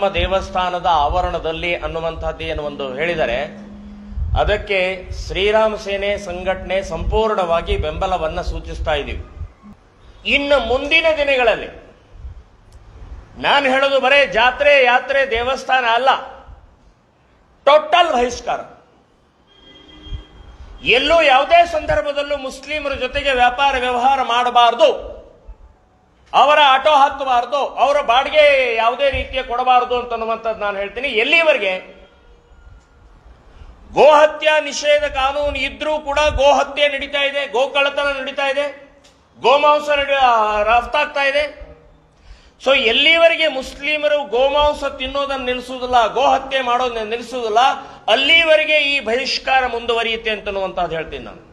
ನಮ್ಮ ದೇವಸ್ಥಾನದ ಆವರಣದಲ್ಲಿ ಅನ್ನುವಂಥದ್ದು ಏನು ಒಂದು ಹೇಳಿದರೆ ಅದಕ್ಕೆ ಶ್ರೀರಾಮ ಸೇನೆ ಸಂಘಟನೆ ಸಂಪೂರ್ಣವಾಗಿ ಬೆಂಬಲವನ್ನು ಸೂಚಿಸ್ತಾ ಇದ್ದೀವಿ ಇನ್ನು ಮುಂದಿನ ದಿನಗಳಲ್ಲಿ ನಾನು ಹೇಳೋದು ಬರೇ ಜಾತ್ರೆ ಯಾತ್ರೆ ದೇವಸ್ಥಾನ ಅಲ್ಲ ಟೋಟಲ್ ಬಹಿಷ್ಕಾರ ಎಲ್ಲೂ ಯಾವುದೇ ಸಂದರ್ಭದಲ್ಲೂ ಮುಸ್ಲಿಮರ ಜೊತೆಗೆ ವ್ಯಾಪಾರ ವ್ಯವಹಾರ ಮಾಡಬಾರದು ಅವರ ಆಟೋ ಹತ್ತಬಾರದು ಅವರ ಬಾಡಿಗೆ ಯಾವುದೇ ರೀತಿಯ ಕೊಡಬಾರದು ಅಂತನ್ನುವಂಥದ್ದು ನಾನು ಹೇಳ್ತೀನಿ ಎಲ್ಲಿವರೆಗೆ ಗೋಹತ್ಯಾ ನಿಷೇಧ ಕಾನೂನು ಇದ್ರೂ ಕೂಡ ಗೋಹತ್ಯೆ ನಡೀತಾ ಇದೆ ಗೋಕಳ್ಳತನ ನಡೀತಾ ಇದೆ ಗೋಮಾಂಸ ನಡಿ ರಫ್ತಾಗ್ತಾ ಇದೆ ಸೊ ಎಲ್ಲಿವರೆಗೆ ಮುಸ್ಲಿಮರು ಗೋಮಾಂಸ ತಿನ್ನೋದನ್ನು ನಿಲ್ಲಿಸುವುದಿಲ್ಲ ಗೋಹತ್ಯೆ ಮಾಡೋದನ್ನ ನಿಲ್ಲಿಸುವುದಿಲ್ಲ ಅಲ್ಲಿವರೆಗೆ ಈ ಬಹಿಷ್ಕಾರ ಮುಂದುವರಿಯುತ್ತೆ ಅಂತನ್ನುವಂಥದ್ದು ಹೇಳ್ತೀನಿ ನಾನು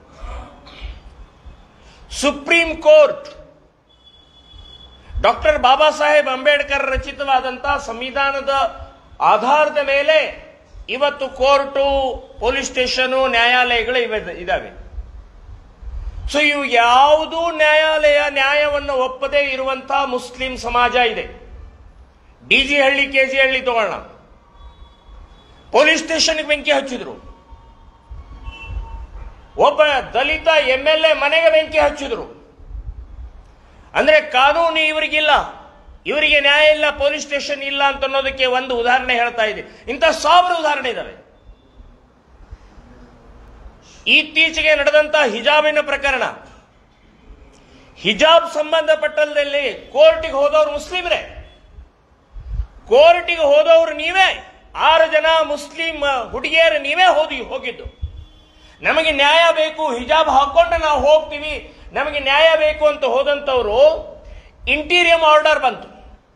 Supreme Court doctor Baba Saheb Ambedkar ರಚಿತವಾದಂತಹ ಸಂವಿಧಾನದ ಆಧಾರದ ಮೇಲೆ ಇವತ್ತು ಕೋರ್ಟು ಪೊಲೀಸ್ ಸ್ಟೇಷನು ನ್ಯಾಯಾಲಯಗಳು ಇವೆ ಇದಾವೆ ಸೊ ಇವು ಯಾವುದೂ ನ್ಯಾಯಾಲಯ ನ್ಯಾಯವನ್ನು ಒಪ್ಪದೇ ಇರುವಂತಹ ಮುಸ್ಲಿಂ ಸಮಾಜ ಇದೆ D G Halli K G Halli ತಗೊಳ್ಳೋಣ ಪೊಲೀಸ್ ಸ್ಟೇಷನ್ಗೆ ಬೆಂಕಿ ಹಚ್ಚಿದ್ರು ಒಬ್ಬ ದಲಿತ ಎಂ ಎಲ್ ಎ ಮನೆಗೆ ಬೆಂಕಿ ಹಚ್ಚಿದ್ರು ಅಂದ್ರೆ ಕಾನೂನು ಇವರಿಗಿಲ್ಲ ಇವರಿಗೆ ನ್ಯಾಯ ಇಲ್ಲ ಪೊಲೀಸ್ ಸ್ಟೇಷನ್ ಇಲ್ಲ ಅಂತ ಅನ್ನೋದಕ್ಕೆ ಒಂದು ಉದಾಹರಣೆ ಹೇಳ್ತಾ ಇದೆ ಇಂಥ ಸಾವಿರ ಉದಾಹರಣೆ ಇದಾವೆ ಇತ್ತೀಚೆಗೆ ನಡೆದಂತ ಹಿಜಾಬಿನ ಪ್ರಕರಣ ಹಿಜಾಬ್ ಸಂಬಂಧಪಟ್ಟಲ್ಲಿ ಕೋರ್ಟಿಗೆ ಹೋದವರು ಮುಸ್ಲಿಮರೇ ಕೋರ್ಟಿಗೆ ಹೋದವರು ನೀವೇ ಆರು ಜನ ಮುಸ್ಲಿಂ ಹುಡುಗಿಯರು ನೀವೇ ಹೋದಿ ಹೋಗಿದ್ದು ನಮಗೆ ನ್ಯಾಯ ಬೇಕು ಹಿಜಾಬ್ ಹಾಕೊಂಡು ನಾವು ಹೋಗ್ತೀವಿ ನಮಗೆ ನ್ಯಾಯ ಬೇಕು ಅಂತ ಹೋದಂತವರು ಇಂಟೀರಿಯಂ ಆರ್ಡರ್ ಬಂತು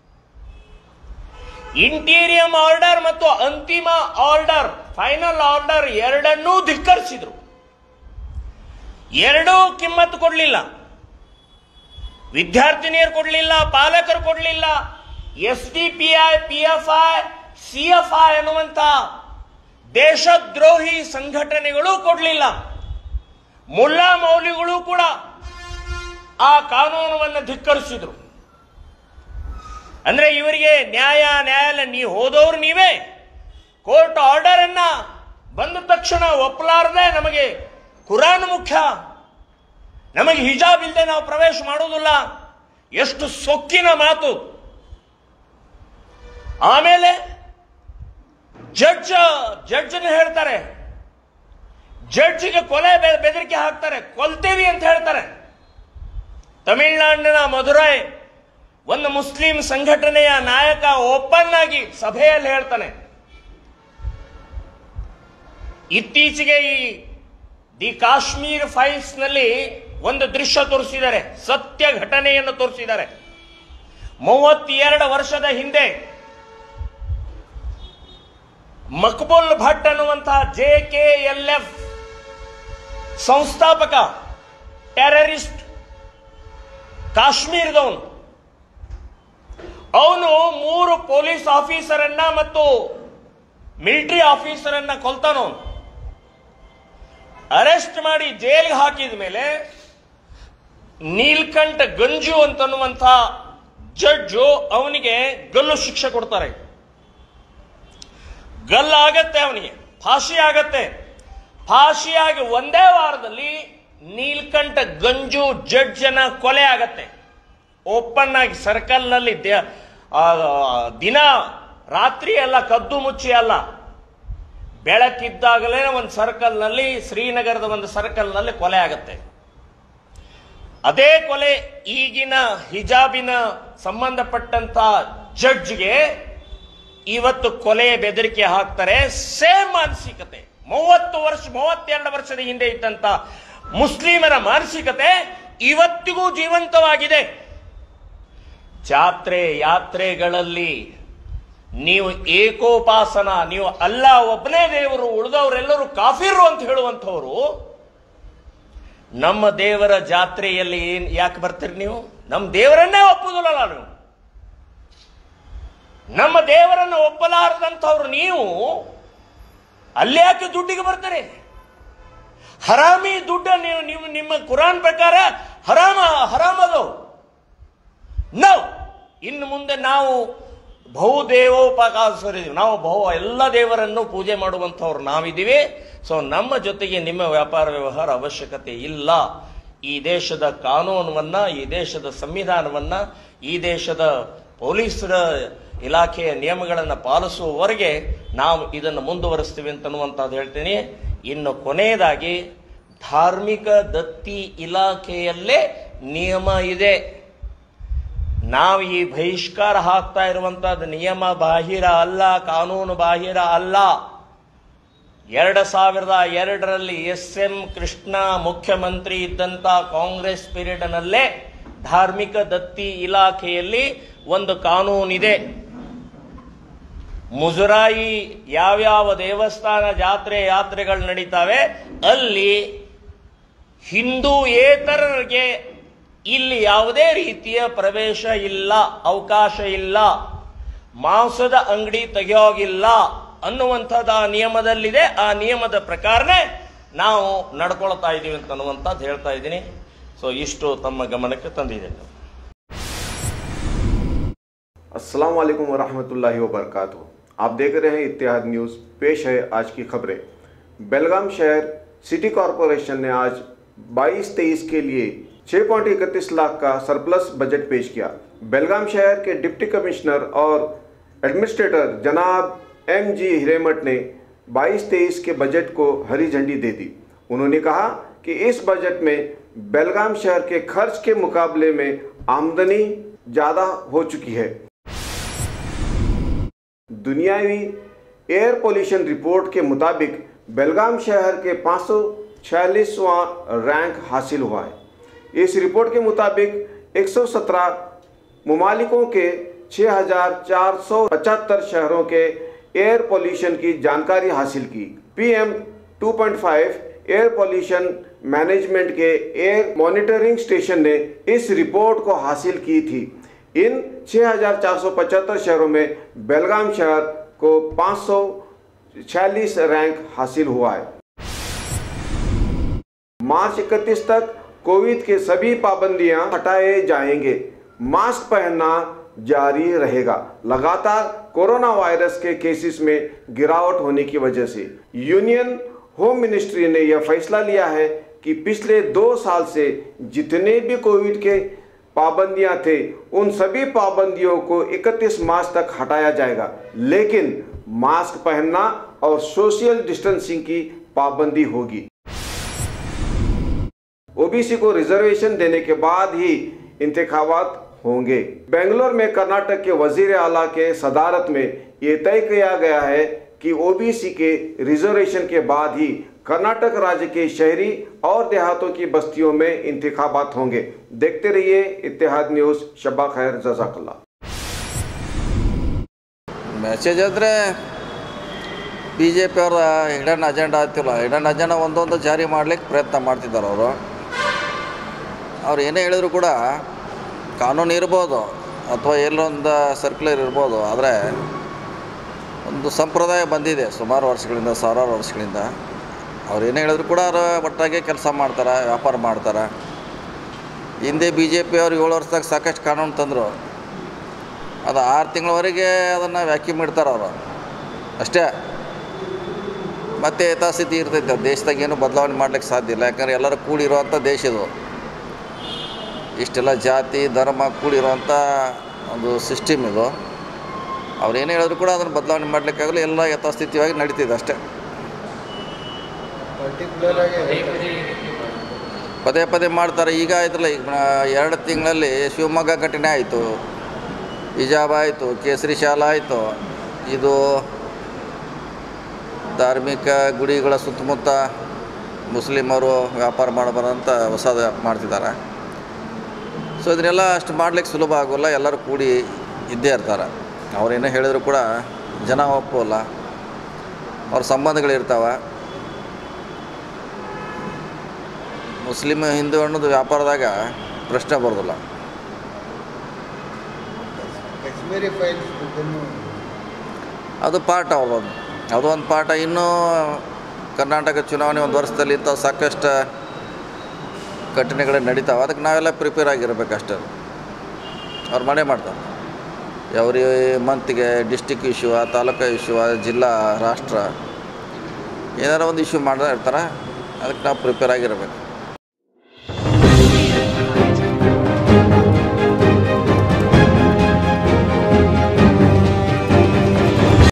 ಇಂಟೀರಿಯಂ ಆರ್ಡರ್ ಮತ್ತು ಅಂತಿಮ ಆರ್ಡರ್ ಫೈನಲ್ ಆರ್ಡರ್ ಎರಡನ್ನೂ ಧಿಕ್ಕರಿಸಿದ್ರು ಎರಡೂ ಕಿಮ್ಮತ್ತು ಕೊಡಲಿಲ್ಲ ವಿದ್ಯಾರ್ಥಿನಿಯರು ಕೊಡಲಿಲ್ಲ ಪಾಲಕರು ಕೊಡಲಿಲ್ಲ S D P I P F I C F I ಅನ್ನುವಂತ ದೇಶದ್ರೋಹಿ ಸಂಘಟನೆಗಳು ಕೊಡಲಿಲ್ಲ ಮುಲ್ಲಾ ಮೌಲಿಗಳು ಕೂಡ ಆ ಕಾನೂನನ್ನು ಧಿಕ್ಕರಿಸಿದ್ರು ಅಂದ್ರೆ ಇವರಿಗೆ ನ್ಯಾಯ ನ್ಯಾಯಾಲಯ ನೀವು ಹೋದವರು ನೀವೇ ಕೋರ್ಟ್ ಆರ್ಡರ್ ಅನ್ನ ಬಂದ ತಕ್ಷಣ ಒಪ್ಪಲಾರದೆ ನಮಗೆ ಕುರಾನ್ ಮುಖ್ಯ ನಮಗೆ ಹಿಜಾಬ್ ಇಲ್ಲದೆ ನಾವು ಪ್ರವೇಶ ಮಾಡೋದಿಲ್ಲ ಎಷ್ಟು ಸೊಕ್ಕಿನ ಮಾತು ಆಮೇಲೆ ಜಡ್ಜ್ ಜಡ್ಜ್ನ ಹೇಳ್ತಾರೆ ಜಡ್ಜಿಗೆ ಕೊಲೆ ಬೆ- ಬೆದರಿಕೆ ಹಾಕ್ತಾರೆ ಕೊಲ್ತೇವಿ ಅಂತ ಹೇಳ್ತಾರೆ ತಮಿಳುನಾಡಿನ ಮಧುರೈ ಒಂದು ಮುಸ್ಲಿಂ ಸಂಘಟನೆಯ ನಾಯಕ ಓಪನ್ ಆಗಿ ಸಭೆಯಲ್ಲಿ ಹೇಳ್ತಾನೆ ಇತ್ತೀಚೆಗೆ ಈ ದಿ ಕಾಶ್ಮೀರ್ ಫೈಲ್ಸ್ ನಲ್ಲಿ ಒಂದು ದೃಶ್ಯ ತೋರಿಸಿದ್ದಾರೆ ಸತ್ಯ ಘಟನೆಯನ್ನು ತೋರಿಸಿದ್ದಾರೆ ಮೂವತ್ತೆರಡು ವರ್ಷದ ಹಿಂದೆ ಮಕ್ಬುಲ್ ಭಟ್ ಅನ್ನುವಂತಹ ಜೆ ಕೆ ಎಲ್ ಎಫ್ ಸಂಸ್ಥಾಪಕ ಟೆರರಿಸ್ಟ್ ಕಾಶ್ಮೀರದವನು ಅವನು ಮೂರು ಪೊಲೀಸ್ ಆಫೀಸರನ್ನ ಮತ್ತು ಮಿಲಿಟರಿ ಆಫೀಸರನ್ನ ಕೊಲ್ತಾನವನು ಅರೆಸ್ಟ್ ಮಾಡಿ ಜೈಲ್ಗೆ ಹಾಕಿದ ಮೇಲೆ ನೀಲ್ಕಂಠ ಗಂಜು ಅಂತನ್ನುವಂಥ ಜಡ್ಜು ಅವನಿಗೆ ಗಲ್ಲು ಶಿಕ್ಷೆ ಕೊಡ್ತಾರೆ ಗಲ್ಲಾಗತ್ತೆ ಅವನಿಗೆ ಫಾಶಿ ಆಗತ್ತೆ ಫಾಶಿಯಾಗಿ ಒಂದೇ ವಾರದಲ್ಲಿ ನೀಲ್ಕಂಠ ಗಂಜು ಜಡ್ಜನ ಕೊಲೆ ಆಗತ್ತೆ ಓಪನ್ ಆಗಿ ಸರ್ಕಲ್ನಲ್ಲಿ ದೇ- ಆ, ದಿನ ರಾತ್ರಿ ಅಲ್ಲ ಕದ್ದು ಮುಚ್ಚಿ ಅಲ್ಲ ಬೆಳಕಿದ್ದಾಗಲೇ ಒಂದು ಸರ್ಕಲ್ನಲ್ಲಿ ಶ್ರೀನಗರದ ಒಂದು ಸರ್ಕಲ್ನಲ್ಲಿ ಕೊಲೆ ಆಗತ್ತೆ ಅದೇ ಕೊಲೆ ಈಗಿನ ಹಿಜಾಬಿನ ಸಂಬಂಧಪಟ್ಟಂತ ಜಡ್ಜ್ಗೆ ಇವತ್ತು ಕೊಲೆ ಬೆದರಿಕೆ ಹಾಕ್ತಾರೆ ಸೇಮ್ ಮಾನಸಿಕತೆ ಮೂವತ್ತು ವರ್ಷ ಮೂವತ್ತೆರಡು ವರ್ಷದ ಹಿಂದೆ ಇದ್ದಂತ ಮುಸ್ಲಿಮರ ಮಾನಸಿಕತೆ ಇವತ್ತಿಗೂ ಜೀವಂತವಾಗಿದೆ ಜಾತ್ರೆ ಯಾತ್ರೆಗಳಲ್ಲಿ ನೀವು ಏಕೋಪಾಸನ ನೀವು ಅಲ್ಲ ಒಬ್ಬನೇ ದೇವರು ಉಳಿದವರೆಲ್ಲರೂ ಕಾಫಿರು ಅಂತ ಹೇಳುವಂಥವ್ರು ನಮ್ಮ ದೇವರ ಜಾತ್ರೆಯಲ್ಲಿ ಏನ್ ಯಾಕೆ ಬರ್ತೀರಿ ನೀವು ನಮ್ಮ ದೇವರನ್ನೇ ಒಪ್ಪುದಿಲ್ಲ ನೀವು ನಮ್ಮ ದೇವರನ್ನು ಒಪ್ಪಲಾರದಂಥವ್ರು ನೀವು ಅಲ್ಲಿ ಯಾಕೆ ದುಡ್ಡಿಗೆ ಬರ್ತಾರೆ ಹರಾಮಿ ದುಡ್ಡ ನೀವು ನೀವು ನಿಮ್ಮ ಕುರಾನ್ ಪ್ರಕಾರ ಹರಾಮ ಹರಾಮದು ನೋ ಇನ್ನು ಮುಂದೆ ನಾವು ಬಹುದೇವೋಪಕಾಸರಿದ್ದೀವಿ ನಾವು ಬಹು ಎಲ್ಲ ದೇವರನ್ನು ಪೂಜೆ ಮಾಡುವಂಥವ್ರು ನಾವಿದ್ದೀವಿ ಸೊ ನಮ್ಮ ಜೊತೆಗೆ ನಿಮ್ಮ ವ್ಯಾಪಾರ ವ್ಯವಹಾರ ಅವಶ್ಯಕತೆ ಇಲ್ಲ ಈ ದೇಶದ ಕಾನೂನವನ್ನ ಈ ದೇಶದ ಸಂವಿಧಾನವನ್ನ ಈ ದೇಶದ ಪೊಲೀಸರ ಇಲಾಖೆಯ ನಿಯಮಗಳನ್ನು ಪಾಲಿಸುವವರೆಗೆ ನಾವು ಇದನ್ನು ಮುಂದುವರಿಸ್ತೀವಿ ಅಂತನ್ನುವಂಥದ್ದು ಹೇಳ್ತೀನಿ ಇನ್ನು ಕೊನೆಯದಾಗಿ ಧಾರ್ಮಿಕ ದತ್ತಿ ಇಲಾಖೆಯಲ್ಲೇ ನಿಯಮ ಇದೆ ನಾವು ಈ ಬಹಿಷ್ಕಾರ ಹಾಕ್ತಾ ಇರುವಂತಹದ್ದು ನಿಯಮ ಬಾಹಿರ ಅಲ್ಲ ಕಾನೂನು ಬಾಹಿರ ಅಲ್ಲ ಎರಡು ಸಾವಿರದ ಎರಡರಲ್ಲಿ ಎಸ್ ಎಂ ಕೃಷ್ಣ ಮುಖ್ಯಮಂತ್ರಿ ಇದ್ದಂತ ಕಾಂಗ್ರೆಸ್ ಪೀರಿಯಡ್ನಲ್ಲೇ ಧಾರ್ಮಿಕ ದತ್ತಿ ಇಲಾಖೆಯಲ್ಲಿ ಒಂದು ಕಾನೂನಿದೆ ಮುಜರಾಯಿ ಯಾವ್ಯಾವ ದೇವಸ್ಥಾನ ಜಾತ್ರೆ ಯಾತ್ರೆಗಳು ನಡೀತಾವೆ ಅಲ್ಲಿ ಹಿಂದೂಯೇತರರಿಗೆ ಇಲ್ಲಿ ಯಾವುದೇ ರೀತಿಯ ಪ್ರವೇಶ ಇಲ್ಲ ಅವಕಾಶ ಇಲ್ಲ ಮಾಂಸದ ಅಂಗಡಿ ತೆಗೆಯೋಗಿಲ್ಲ ಅನ್ನುವಂಥದ್ದು ಆ ನಿಯಮದಲ್ಲಿದೆ ಆ ನಿಯಮದ ಪ್ರಕಾರನೇ ನಾವು ನಡ್ಕೊಳ್ತಾ ಇದ್ದೀವಿ ಅಂತ ಅನ್ನುವಂಥದ್ದು ಹೇಳ್ತಾ ಇದ್ದೀನಿ ಸೊ ಇಷ್ಟು ತಮ್ಮ ಗಮನಕ್ಕೆ ತಂದಿದ್ದೇನೆ अस्सलाम वालेकुम वरहमतुल्लाहि वबरकातुहू आप देख रहे हैं इत्तेहाद न्यूज़ पेश है आज की खबरें बेलगाम शहर सिटी कॉरपोरेशन ने आज 22-23 के लिए 6.31 लाख का सरप्लस बजट पेश किया बेलगाम शहर के डिप्टी कमिश्नर और एडमिनिस्ट्रेटर जनाब एम जी हिरेमठ ने 22-23 के बजट को हरी झंडी दे दी उन्होंने कहा कि इस बजट में बेलगाम शहर के खर्च के मुकाबले में आमदनी ज़्यादा हो चुकी है दुनियावी एयर पोल्यूशन रिपोर्ट के मुताबिक बेलगाम शहर के 546वां रैंक हासिल हुआ है इस रिपोर्ट के मुताबिक 117 ममालिकों के 6,475 शहरों के एयर पोल्यूशन की जानकारी हासिल की पीएम 2.5 एयर पोल्यूशन मैनेजमेंट के एयर मॉनिटरिंग स्टेशन ने इस रिपोर्ट को हासिल की थी इन 6,475 शहरों में बेलगाम शहर को 546 रैंक हासिल हुआ है मार्च 31 तक कोविड के सभी पाबंदियां हटाए जाएंगे मास्क पहनना जारी रहेगा लगातार कोरोना वायरस के केसेस में गिरावट होने की वजह से यूनियन होम मिनिस्ट्री ने यह फैसला लिया है कि पिछले दो साल से जितने भी कोविड के पाबंदियां थे उन सभी पाबंदियों को 31 मार्च तक हटाया जाएगा लेकिन मास्क पहनना और सोशल डिस्टेंसिंग की पाबंदी होगी ओबीसी को रिजर्वेशन देने के बाद ही इंतखाबात होंगे बेंगलोर में कर्नाटक के वजीर आला के सदारत में ये तय किया गया है कि ओबीसी के रिजर्वेशन के बाद ही कर्नाटक राज्य के शहरी और देहातों की बस्तियों में इंतखाबात होंगे देखते रहिए इत्तेहाद न्यूज़ शबा खैर जजाकल्ला ಮೆಸೇಜ್ ಅಂದರೆ ಬಿ ಜೆ ಪಿ ಅವರ ಹಿಡನ್ ಅಜೆಂಡಾ ಆಗ್ತಿಲ್ಲ ಹಿಡನ್ ಅಜೆಂಡಾ ಒಂದೊಂದು ಜಾರಿ ಮಾಡ್ಲಿಕ್ಕೆ ಪ್ರಯತ್ನ ಮಾಡ್ತಿದ್ದಾರೆ ಅವರು ಅವ್ರು ಏನೇ ಹೇಳಿದ್ರು ಕೂಡ ಕಾನೂನು ಇರ್ಬೋದು ಅಥವಾ ಎಲ್ಲೊಂದು ಸರ್ಕ್ಯುಲರ್ ಇರ್ಬೋದು ಆದರೆ ಒಂದು ಸಂಪ್ರದಾಯ ಬಂದಿದೆ ಸುಮಾರು ವರ್ಷಗಳಿಂದ ಸಾವಿರಾರು ವರ್ಷಗಳಿಂದ ಅವ್ರು ಏನೇ ಹೇಳಿದ್ರು ಕೂಡ ಅವರು ಒಟ್ಟಾಗೆ ಕೆಲಸ ಮಾಡ್ತಾರೆ ವ್ಯಾಪಾರ ಮಾಡ್ತಾರೆ ಹಿಂದೆ ಬಿ ಜೆ ಪಿ ಅವ್ರು ಏಳು ವರ್ಷದಾಗ ಸಾಕಷ್ಟು ಕಾನೂನು ತಂದರು ಅದು ಆರು ತಿಂಗಳವರೆಗೆ ಅದನ್ನು ವ್ಯಾಕ್ಯೂಮ್ ಇಡ್ತಾರೆ ಅವರು ಅಷ್ಟೇ ಮತ್ತೆ ಯಥಾಸ್ಥಿತಿ ಇರ್ತೈತೆ ದೇಶದಾಗ ಏನು ಬದಲಾವಣೆ ಮಾಡ್ಲಿಕ್ಕೆ ಸಾಧ್ಯ ಇಲ್ಲ ಯಾಕಂದ್ರೆ ಎಲ್ಲರೂ ಕೂಡಿರುವಂಥ ದೇಶ ಇದು ಇಷ್ಟೆಲ್ಲ ಜಾತಿ ಧರ್ಮ ಕೂಡಿರುವಂಥ ಒಂದು ಸಿಸ್ಟಮ್ ಇದು ಅವ್ರು ಏನು ಹೇಳಿದ್ರು ಕೂಡ ಅದನ್ನು ಬದಲಾವಣೆ ಮಾಡಲಿಕ್ಕಾಗಲ್ಲ ಎಲ್ಲ ಯಥಾಸ್ಥಿತಿಯಾಗಿ ನಡೀತಿದೆ ಅಷ್ಟೇ ಪದೇ ಪದೇ ಮಾಡ್ತಾರೆ ಈಗ ಆಯ್ತಲ್ಲ ಈಗ ನಾ- ಎರಡು ತಿಂಗಳಲ್ಲಿ ಶಿವಮೊಗ್ಗ ಘಟನೆ ಆಯಿತು ಹಿಜಾಬ್ ಆಯಿತು ಕೇಸರಿ ಶಾಲಾ ಆಯಿತು ಇದು ಧಾರ್ಮಿಕ ಗುಡಿಗಳ ಸುತ್ತಮುತ್ತ ಮುಸ್ಲಿಮರು ವ್ಯಾಪಾರ ಮಾಡಬಾರಂತ ಹೊಸದು ಮಾಡ್ತಿದ್ದಾರೆ ಸೊ ಇದನ್ನೆಲ್ಲ ಅಷ್ಟು ಮಾಡ್ಲಿಕ್ಕೆ ಸುಲಭ ಆಗೋಲ್ಲ ಎಲ್ಲರೂ ಕೂಡಿ ಇದ್ದೇ ಇರ್ತಾರೆ ಅವ್ರೇನೇ ಹೇಳಿದ್ರು ಕೂಡ ಜನ ಒಪ್ಪೋಲ್ಲ ಅವ್ರ ಸಂಬಂಧಗಳಿರ್ತಾವೆ ಮುಸ್ಲಿಮ್ ಹಿಂದೂ ಅನ್ನೋದು ವ್ಯಾಪಾರದಾಗ ಪ್ರಶ್ನೆ ಬರೋದಿಲ್ಲ ಕಾಶ್ಮೀರಿ ಫೈಲ್ಸ್ ಬಗ್ಗೆನೂ ಅದು ಪಾಠ ಅವ್ರದ್ದು ಅದು ಒಂದು ಪಾಠ ಇನ್ನೂ ಕರ್ನಾಟಕ ಚುನಾವಣೆ ಒಂದು ವರ್ಷದಲ್ಲಿ ಇಂಥ ಸಾಕಷ್ಟು ಘಟನೆಗಳು ನಡೀತಾವೆ ಅದಕ್ಕೆ ನಾವೆಲ್ಲ ಪ್ರಿಪೇರ್ ಆಗಿರ್ಬೇಕು ಅಷ್ಟೇ ಅವ್ರು ಮಾಡೇ ಮಾಡ್ತಾರೆ ಎವ್ರಿ ಮಂತ್ಗೆ ಡಿಸ್ಟಿಕ್ ಇಶ್ಯೂ ತಾಲೂಕು ಇಶ್ಯೂ ಜಿಲ್ಲಾ ರಾಷ್ಟ್ರ ಏನಾರ ಒಂದು ಇಶ್ಯೂ ಮಾಡ್ತಾ ಇರ್ತಾರೆ ಅದಕ್ಕೆ ನಾವು ಪ್ರಿಪೇರ್ ಆಗಿರಬೇಕು